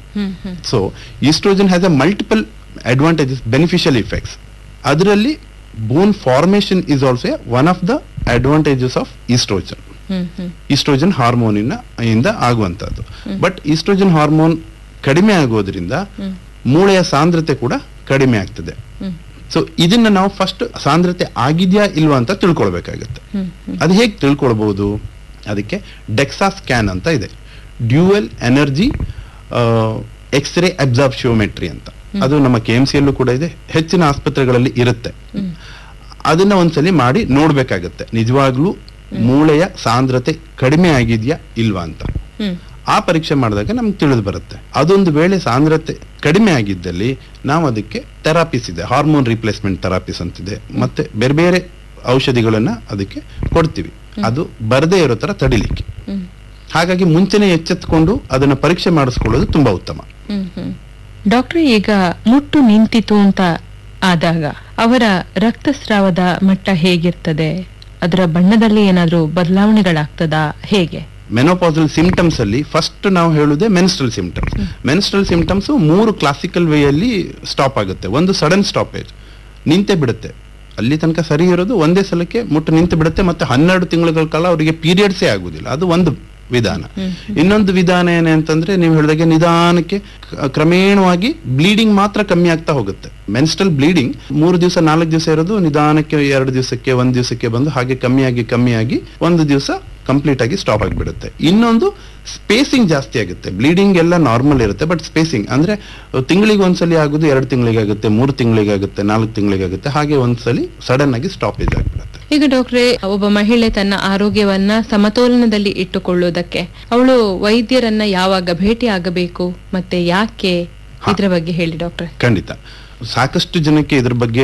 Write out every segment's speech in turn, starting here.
Hmm hmm so estrogen has a multiple advantages beneficial effects ಅದರಲ್ಲಿ bone formation is also one of the advantages of estrogen hmm hmm estrogen ಹಾರ್ಮೋನಿನ ಇಂದ ಆಗುವಂತದ್ದು but oestrogen hormone ಕಡಿಮೆ ಆಗೋದ್ರಿಂದ ಹ್ಮ್. ಮೂಳೆಯ ಸಾಂದ್ರತೆ ಕೂಡ ಕಡಿಮೆ ಆಗ್ತದೆ ಹ್ಮ್ ಸೊ ಇದನ್ನ ನಾವು ಫಸ್ಟ್ ಸಾಂದ್ರತೆ ಆಗಿದ್ಯಾ ಇಲ್ವಾ ಅಂತ ತಿಳ್ಕೊಳ್ಬೇಕಾಗತ್ತೆ ಹ್ಮ್ ಹ್ಮ್ ಅದು ಹೇಗೆ ತಿಳ್ಕೊಳ್ಬಹುದು ಅದಕ್ಕೆ ಡೆಕ್ಸಾ ಸ್ಕ್ಯಾನ್ ಅಂತ ಇದೆ ಡ್ಯೂಯಲ್ ಎನರ್ಜಿ ಎಕ್ಸ್ರೇ ಅಬ್ಸಾರ್ಬ್ಶಿಯೋಮೆಟ್ರಿ ಅಂತ ಅದು ನಮ್ಮ ಕೆ ಎಂ ಸಿಯಲ್ಲೂ ಕೂಡ ಇದೆ ಹೆಚ್ಚಿನ ಆಸ್ಪತ್ರೆಗಳಲ್ಲಿ ಇರುತ್ತೆ ಹ್ಮ್. ಅದನ್ನ ಒಂದ್ಸಲಿ ಮಾಡಿ ನೋಡ್ಬೇಕಾಗತ್ತೆ ನಿಜವಾಗ್ಲೂ ಮೂಳೆಯ ಸಾಂದ್ರತೆ ಕಡಿಮೆ ಆಗಿದ್ಯಾ ಇಲ್ವಾ ಅಂತ ಹ್ಮ್ ಆ ಪರೀಕ್ಷೆ ಮಾಡಿದಾಗ ನಮ್ಗೆ ತಿಳಿದು ಬರುತ್ತೆ ಅದೊಂದು ವೇಳೆ ಸಾಂದ್ರತೆ ಕಡಿಮೆ ಆಗಿದ್ದಲ್ಲಿ ನಾವು ಅದಕ್ಕೆ ಥೆರಾಪಿಸ್ ಇದೆ ಹಾರ್ಮೋನ್ ರಿಪ್ಲೇಸ್ಮೆಂಟ್ ಥೆರಾಪಿಸ್ ಅಂತಿದೆ ಮತ್ತೆ ಬೇರೆ ಬೇರೆ ಔಷಧಿಗಳನ್ನ ಅದಕ್ಕೆ ಕೊಡ್ತೀವಿ ಅದು ಬರದೇ ಇರೋ ತರ ತಡಿಲಿಕ್ಕೆ ಹ್ಮ್ ಹಾಗಾಗಿ ಮುಂಚೆನೆ ಎಚ್ಚೆತ್ಕೊಂಡು ಅದನ್ನ ಪರೀಕ್ಷೆ ಮಾಡಿಸ್ಕೊಳ್ಳೋದು ತುಂಬಾ ಉತ್ತಮ ಹ್ಮ್ ಹ್ಮ್ ಡಾಕ್ಟ್ರೆ ಈಗ ಮುಟ್ಟು ನಿಂತಿತು ಅಂತ ಆದಾಗ ಅವರ ರಕ್ತಸ್ರಾವದ ಮಟ್ಟ ಹೇಗಿರ್ತದೆ ಅದರ ಬಣ್ಣದಲ್ಲಿ ಏನಾದ್ರೂ ಬದಲಾವಣೆಗಳಾಗ್ತದಾ ಹೇಗೆ ಮೆನೋಪಾಸಲ್ ಸಿಂಪ್ಟಮ್ಸ್ ಅಲ್ಲಿ ಫಸ್ಟ್ ನಾವು ಹೇಳುದೇ ಮೆನ್ಸ್ಟ್ರಲ್ ಸಿಂಪ್ಟಮ್ಸ್ ಮೆನ್ಸ್ಟ್ರಲ್ ಸಿಂಪ್ಟಮ್ಸ್ ಮೂರು ಕ್ಲಾಸಿಕಲ್ ವೇಯಲ್ಲಿ ಸ್ಟಾಪ್ ಆಗುತ್ತೆ ಒಂದು ಸಡನ್ ಸ್ಟಾಪೇಜ್ ನಿಂತೆ ಬಿಡುತ್ತೆ ಅಲ್ಲಿ ತನಕ ಸರಿ ಇರೋದು ಒಂದೇ ಸಲಕ್ಕೆ ಮುಟ್ಟು ನಿಂತು ಬಿಡುತ್ತೆ ಮತ್ತೆ ಹನ್ನೆರಡು ತಿಂಗಳ ಕಾಲ ಅವರಿಗೆ ಪೀರಿಯಡ್ಸೇ ಆಗುದಿಲ್ಲ ಅದು ಒಂದು ವಿಧಾನ ಇನ್ನೊಂದು ವಿಧಾನ ಏನೇ ಅಂತಂದ್ರೆ ನೀವು ಹೇಳಿದಾಗೆ ನಿಧಾನಕ್ಕೆ ಕ- ಕ್ರಮೇಣವಾಗಿ ಬ್ಲೀಡಿಂಗ್ ಮಾತ್ರ ಕಮ್ಮಿ ಆಗ್ತಾ ಹೋಗುತ್ತೆ ಮೆನ್ಸ್ಟ್ರಲ್ ಬ್ಲೀಡಿಂಗ್ ಮೂರು ದಿವಸ ನಾಲ್ಕು ದಿವಸ ಇರೋದು ನಿಧಾನಕ್ಕೆ ಎರಡು ದಿವಸಕ್ಕೆ ಒಂದ್ ದಿವಸಕ್ಕೆ ಬಂದು ಹಾಗೆ ಕಮ್ಮಿಯಾಗಿ ಕಮ್ಮಿಯಾಗಿ ಒಂದು ದಿವಸ ಕಂಪ್ಲೀಟ್ ಆಗಿ ಸ್ಟಾಪ್ ಆಗಿಬಿಡುತ್ತೆ ಇನ್ನೊಂದು ಸ್ಪೇಸಿಂಗ್ ಜಾಸ್ತಿ ಆಗುತ್ತೆ ಬ್ಲೀಡಿಂಗ್ ಎಲ್ಲ ನಾರ್ಮಲ್ ಇರುತ್ತೆ ಬಟ್ ಸ್ಪೇಸಿಂಗ್ ಅಂದ್ರೆ ತಿಂಗಳಿಗೆ ಒಂದ್ಸಲಿ ಆಗುದು ಎರಡು ತಿಂಗಳಿಗೆ ಆಗುತ್ತೆ ಮೂರು ತಿಂಗಳಿಗೆ ಆಗುತ್ತೆ ನಾಲ್ಕು ತಿಂಗಳಿಗೆ ಆಗುತ್ತೆ ಹಾಗೆ ಒಂದ್ಸಲಿ ಸಡನ್ ಆಗಿ ಸ್ಟಾಪೇಜ್ ಆಗಿಬಿಡುತ್ತೆ ಈಗ ಡಾಕ್ಟ್ರೆ ಒಬ್ಬ ಮಹಿಳೆ ತನ್ನ ಆರೋಗ್ಯವನ್ನ ಸಮತೋಲನದಲ್ಲಿ ಇಟ್ಟುಕೊಳ್ಳುವುದಕ್ಕೆ ಅವಳು ವೈದ್ಯರನ್ನ ಯಾವಾಗ ಭೇಟಿ ಆಗಬೇಕು ಮತ್ತೆ ಯಾಕೆ ಇದರ ಬಗ್ಗೆ ಹೇಳಿ ಡಾಕ್ಟ್ರೆ ಖಂಡಿತ ಸಾಕಷ್ಟು ಜನಕ್ಕೆ ಇದ್ರ ಬಗ್ಗೆ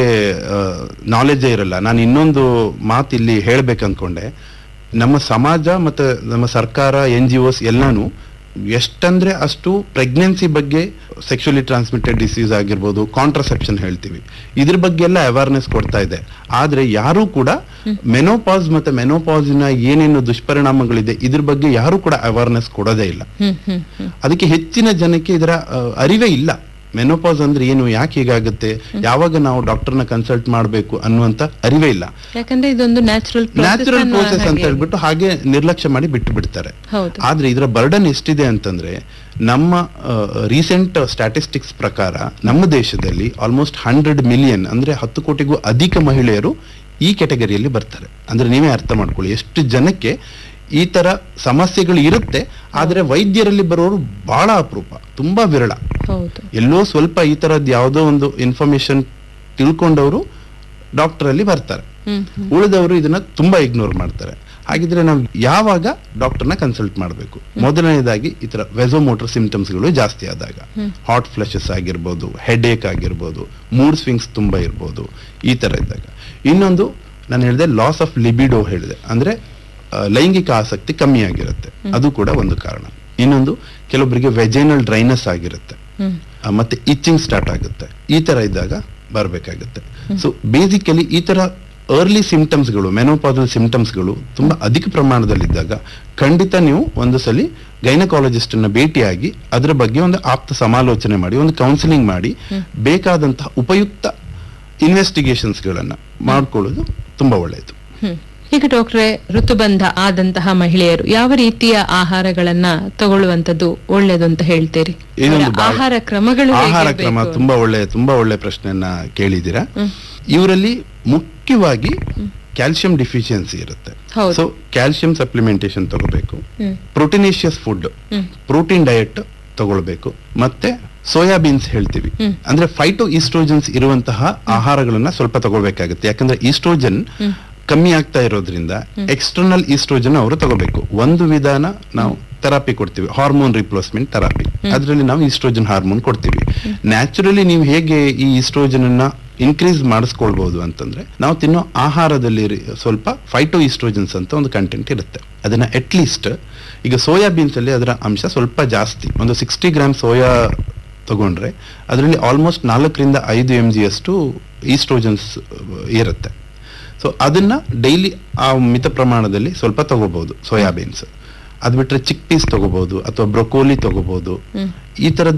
ನಾಲೆಜೇ ಇರಲ್ಲ ನಾನು ಇನ್ನೊಂದು ಮಾತು ಇಲ್ಲಿ ಹೇಳ್ಬೇಕು ಅನ್ಕೊಂಡೆ ನಮ್ಮ ಸಮಾಜ ಮತ್ತೆ ನಮ್ಮ ಸರ್ಕಾರ ಎನ್ ಜಿ ಒಸ್ ಎಲ್ಲಾನು ಎಷ್ಟಂದ್ರೆ ಅಷ್ಟು ಪ್ರೆಗ್ನೆನ್ಸಿ ಬಗ್ಗೆ ಸೆಕ್ಷುಲಿ ಟ್ರಾನ್ಸ್ಮಿಟೆಡ್ ಡಿಸೀಸ್ ಆಗಿರ್ಬೋದು ಕಾಂಟ್ರಸೆಪ್ಷನ್ ಹೇಳ್ತೀವಿ ಇದ್ರ ಬಗ್ಗೆ ಎಲ್ಲ ಅವೇರ್ನೆಸ್ ಕೊಡ್ತಾ ಇದೆ ಆದ್ರೆ ಯಾರೂ ಕೂಡ ಮೆನೋಪಾಸ್ ಮತ್ತೆ ಮೆನೋಪಾಸಿನ ಏನೇನು ದುಷ್ಪರಿಣಾಮಗಳಿದೆ ಇದ್ರ ಬಗ್ಗೆ ಯಾರೂ ಕೂಡ ಅವೇರ್ನೆಸ್ ಕೊಡೋದೇ ಇಲ್ಲ ಹ್ಮ್ ಹ್ಮ್ ಹ್ಮ್ ಅದಕ್ಕೆ ಹೆಚ್ಚಿನ ಜನಕ್ಕೆ ಇದರ ಆ, ಅರಿವೇ ಇಲ್ಲ ಮೆನೋಪಾಸ್ ಅಂದ್ರೆ ಏನು ಯಾಕೆ ಹೀಗಾಗುತ್ತೆ ಯಾವಾಗ ನಾವು ಡಾಕ್ಟರ್ನ ಕನ್ಸಲ್ಟ್ ಮಾಡಬೇಕು ಅನ್ನುವಂತ ಅರಿವೇ ಇಲ್ಲ ಯಾಕಂದ್ರೆ ಇದೊಂದು ನ್ಯಾಚುರಲ್ ನ್ಯಾಚುರಲ್ ಪ್ರೋಸೆಸ್ ಅಂತ ಹೇಳ್ಬಿಟ್ಟು ಹಾಗೆ ನಿರ್ಲಕ್ಷ್ಯ ಮಾಡಿ ಬಿಟ್ಟು ಬಿಡ್ತಾರೆ ಹೌದು ಆದ್ರೆ ಇದರ ಬರ್ಡನ್ ಎಷ್ಟಿದೆ ಅಂತಂದ್ರೆ ನಮ್ಮ ರೀಸೆಂಟ್ ಸ್ಟ್ಯಾಟಿಸ್ಟಿಕ್ಸ್ ಪ್ರಕಾರ ನಮ್ಮ ದೇಶದಲ್ಲಿ ಆಲ್ಮೋಸ್ಟ್ ಹಂಡ್ರೆಡ್ ಮಿಲಿಯನ್ ಅಂದ್ರೆ ಹತ್ತು ಕೋಟಿಗೂ ಅಧಿಕ ಮಹಿಳೆಯರು ಈ ಕೆಟಗರಿಯಲ್ಲಿ ಬರ್ತಾರೆ ಅಂದ್ರೆ ನೀವೇ ಅರ್ಥ ಮಾಡ್ಕೊಳ್ಳಿ ಎಷ್ಟು ಜನಕ್ಕೆ ಈ ತರ ಸಮಸ್ಯೆಗಳು ಇರುತ್ತೆ ಆದ್ರೆ ವೈದ್ಯರಲ್ಲಿ ಬರೋರು ಬಹಳ ಅಪರೂಪ ತುಂಬಾ ವಿರಳ ಹೌದು ಎಲ್ಲೋ ಸ್ವಲ್ಪ ಈ ತರದ್ ಯಾವುದೋ ಒಂದು ಇನ್ಫಾರ್ಮೇಶನ್ ತಿಳ್ಕೊಂಡವರು ಡಾಕ್ಟರ್ ಅಲ್ಲಿ ಬರ್ತಾರೆ ಹ್ಮ್ ಹ್ಮ್ ಉಳಿದವರು ಇದನ್ನ ತುಂಬಾ ಇಗ್ನೋರ್ ಮಾಡ್ತಾರೆ ಹಾಗಿದ್ರೆ ನಾವು ಯಾವಾಗ ಡಾಕ್ಟರ್ನ ಕನ್ಸಲ್ಟ್ ಮಾಡಬೇಕು ಮೊದಲನೇದಾಗಿ ಈ ತರ ವೆಸೋಮೋಟರ್ ಸಿಂಪ್ಟಮ್ಸ್ಗಳು ಜಾಸ್ತಿ ಆದಾಗ ಹಾಟ್ ಫ್ಲಶಸ್ ಆಗಿರ್ಬೋದು ಹೆಡ್ ಏಕ್ ಆಗಿರ್ಬೋದು ಮೂಡ್ ಸ್ವಿಂಗ್ಸ್ ತುಂಬಾ ಇರ್ಬೋದು ಈ ತರ ಇದ್ದಾಗ ಇನ್ನೊಂದು ನಾನು ಹೇಳಿದೆ ಲಾಸ್ ಆಫ್ ಲಿಬಿಡೋ ಹೇಳಿದೆ ಅಂದ್ರೆ ಆ, ಲೈಂಗಿಕ ಆಸಕ್ತಿ ಕಮ್ಮಿ ಆಗಿರುತ್ತೆ ಅದು ಕೂಡ ಒಂದು ಕಾರಣ ಇನ್ನೊಂದು ಕೆಲವೊಬ್ಬರಿಗೆ ವೆಜೈನಲ್ ಡ್ರೈನಸ್ ಆಗಿರುತ್ತೆ ಹ್ಮ್ ಆ, ಮತ್ತೆ ಇಚ್ಚಿಂಗ್ ಸ್ಟಾರ್ಟ್ ಆಗುತ್ತೆ ಈ ತರ ಇದ್ದಾಗ ಬರಬೇಕಾಗುತ್ತೆ ಸೊ ಬೇಸಿಕಲಿ ಈ ತರ ಅರ್ಲಿ ಸಿಂಪ್ಟಮ್ಸ್ಗಳು ಮೆನೋಪಾಸಲ್ ಸಿಂಪ್ಟಮ್ಸ್ಗಳು ತುಂಬಾ ಅಧಿಕ ಪ್ರಮಾಣದಲ್ಲಿದ್ದಾಗ ಖಂಡಿತ ನೀವು ಒಂದು ಸಲಿ ಗೈನಕಾಲಜಿಸ್ಟ್ ಅನ್ನ ಭೇಟಿಯಾಗಿ ಅದರ ಬಗ್ಗೆ ಒಂದು ಆಪ್ತ ಸಮಾಲೋಚನೆ ಮಾಡಿ ಒಂದು ಕೌನ್ಸಿಲಿಂಗ್ ಮಾಡಿ ಬೇಕಾದಂತಹ ಉಪಯುಕ್ತ ಇನ್ವೆಸ್ಟಿಗೇಷನ್ಸ್ ಗಳನ್ನ ಮಾಡ್ಕೊಳ್ಳೋದು ತುಂಬಾ ಒಳ್ಳೆಯದು ಹ್ಮ್. ಈಗ ಡಾಕ್ಟ್ರೆ ಋತುಬಂಧ ಆದಂತಹ ಮಹಿಳೆಯರು ಯಾವ ರೀತಿಯ ಆಹಾರಗಳನ್ನ ತಗೊಳ್ಳುವಂತದ್ದು ಒಳ್ಳೇದು ಅಂತ ಹೇಳ್ತೀರಿ ಇದೊಂದು ಅವರ ಬಹಳ- ಆಹಾರ ಕ್ರಮಗಳು ಆಹಾರ ಹೇಗಿರ್ಬೇಕು? ಕ್ರಮ ತುಂಬಾ ಒಳ್ಳೆ ತುಂಬಾ ಒಳ್ಳೆ ಪ್ರಶ್ನೆಯನ್ನ ಕೇಳಿದ್ದೀರಾ ಹ್ಮ್. ಇವರಲ್ಲಿ ಮುಖ್ಯವಾಗಿ ಕ್ಯಾಲ್ಸಿಯಂ ಡಿಫಿಷಿಯನ್ಸಿ ಇರುತ್ತೆ ಹೌದು. ಸೊ ಕ್ಯಾಲ್ಸಿಯಂ ಸಪ್ಲಿಮೆಂಟೇಶನ್ ತಗೋಬೇಕು hmm. Proteinaceous food hmm. Protein diet ತಗೊಳ್ಬೇಕು ಮತ್ತೆ ಸೋಯಾಬೀನ್ಸ್ ಹೇಳ್ತೀವಿ ಹ್ಮ್. ಅಂದ್ರೆ ಫೈಟೋ ಈಸ್ಟ್ರೋಜನ್ಸ್ ಇರುವಂತಹ ಆಹಾರಗಳನ್ನ ಸ್ವಲ್ಪ ತಗೋಬೇಕಾಗುತ್ತೆ ಯಾಕಂದ್ರೆ ಈಸ್ಟ್ರೋಜನ್ ಕಮ್ಮಿ ಆಗ್ತಾ ಇರೋದ್ರಿಂದ ಎಕ್ಸ್ಟರ್ನಲ್ ಈಸ್ಟ್ರೋಜನ್ ಅವರು ತಗೋಬೇಕು ಒಂದು ವಿಧಾನ ನಾವು ಥೆರಪಿ ಕೊಡ್ತೀವಿ ಹಾರ್ಮೋನ್ ರಿಪ್ಲೇಸ್ಮೆಂಟ್ ಥೆರಪಿ ಅದರಲ್ಲಿ ನಾವು ಈಸ್ಟ್ರೋಜನ್ ಹಾರ್ಮೋನ್ ಕೊಡ್ತೀವಿ ನ್ಯಾಚುರಲಿ ನೀವು ಹೇಗೆ ಈ ಈಸ್ಟ್ರೋಜನ್ ಅನ್ನ ಇನ್ಕ್ರೀಸ್ ಮಾಡಿಸ್ಕೊಳ್ಬಹುದು ಅಂತಂದ್ರೆ ನಾವು ತಿನ್ನೋ ಆಹಾರದಲ್ಲಿ ರಿ- ಸ್ವಲ್ಪ ಫೈಟೋ ಈಸ್ಟ್ರೋಜನ್ಸ್ ಅಂತ ಒಂದು ಕಂಟೆಂಟ್ ಇರುತ್ತೆ ಅದನ್ನ ಅಟ್ಲೀಸ್ಟ್ ಈಗ ಸೋಯಾಬೀನ್ಸ್ ಅಲ್ಲಿ ಅದರ ಅಂಶ ಸ್ವಲ್ಪ ಜಾಸ್ತಿ ಒಂದು ಸಿಕ್ಸ್ಟಿ ಗ್ರಾಮ್ ಸೋಯಾ ತಗೊಂಡ್ರೆ ಅದರಲ್ಲಿ ಆಲ್ಮೋಸ್ಟ್ ನಾಲ್ಕರಿಂದ ಐದು ಎಂ ಜಿ ಅಷ್ಟು ಈಸ್ಟ್ರೋಜನ್ಸ್ ಇರುತ್ತೆ ಸೊ ಅದನ್ನ ಡೈಲಿ ಆ ಮಿತ ಪ್ರಮಾಣದಲ್ಲಿ ಸ್ವಲ್ಪ ತಗೋಬಹುದು ಸೋಯಾಬೀನ್ಸ್ ಅದ್ ಬಿಟ್ರೆ ಚಿಕ್ ಪೀಸ್ ತಗೋಬಹುದು ಅಥವಾ ಬ್ರೊಕೋಲಿ ತಗೋಬಹುದು ಈ ತರದ್ದು